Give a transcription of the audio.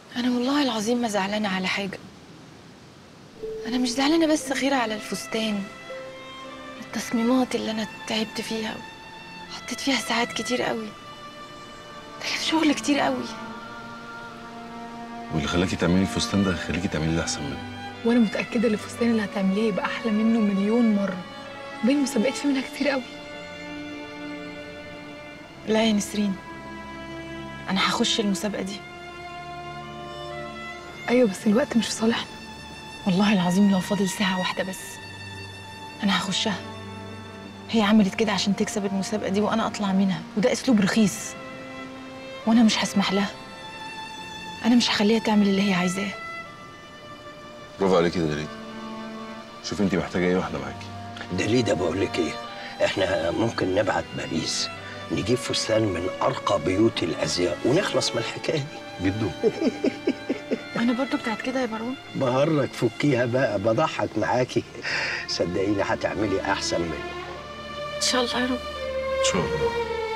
انا والله العظيم ما زعلانه على حاجه انا مش زعلانه بس غير على الفستان التصميمات اللي انا تعبت فيها حطيت فيها ساعات كتير قوي ده كان شغل كتير قوي واللي خلاكي تعملي الفستان ده خليكي تعملي اللي احسن منه وانا متاكده ان الفستان اللي هتعمليه يبقى احلى منه مليون مره بين المسابقات في منها كتير قوي لا يا نسرين انا هخش المسابقه دي ايوه بس الوقت مش في صالحنا والله العظيم لو فاضل ساعه واحده بس انا هخشها هي عملت كده عشان تكسب المسابقه دي وانا اطلع منها وده اسلوب رخيص وانا مش هسمح لها انا مش هخليها تعمل اللي هي عايزاه برافو عليكي يا دليل شوفي انت محتاجه ايه واحده معاكي دليده بقول لك ايه احنا ممكن نبعت باريس نجيب فستان من ارقى بيوت الازياء ونخلص من الحكايه دي جدو انا برضو بتاعت كده يا مروان بهرج فكيها بقى بضحك معاكي صدقيني هتعملي احسن منه ان شاء الله يا رب ان شاء الله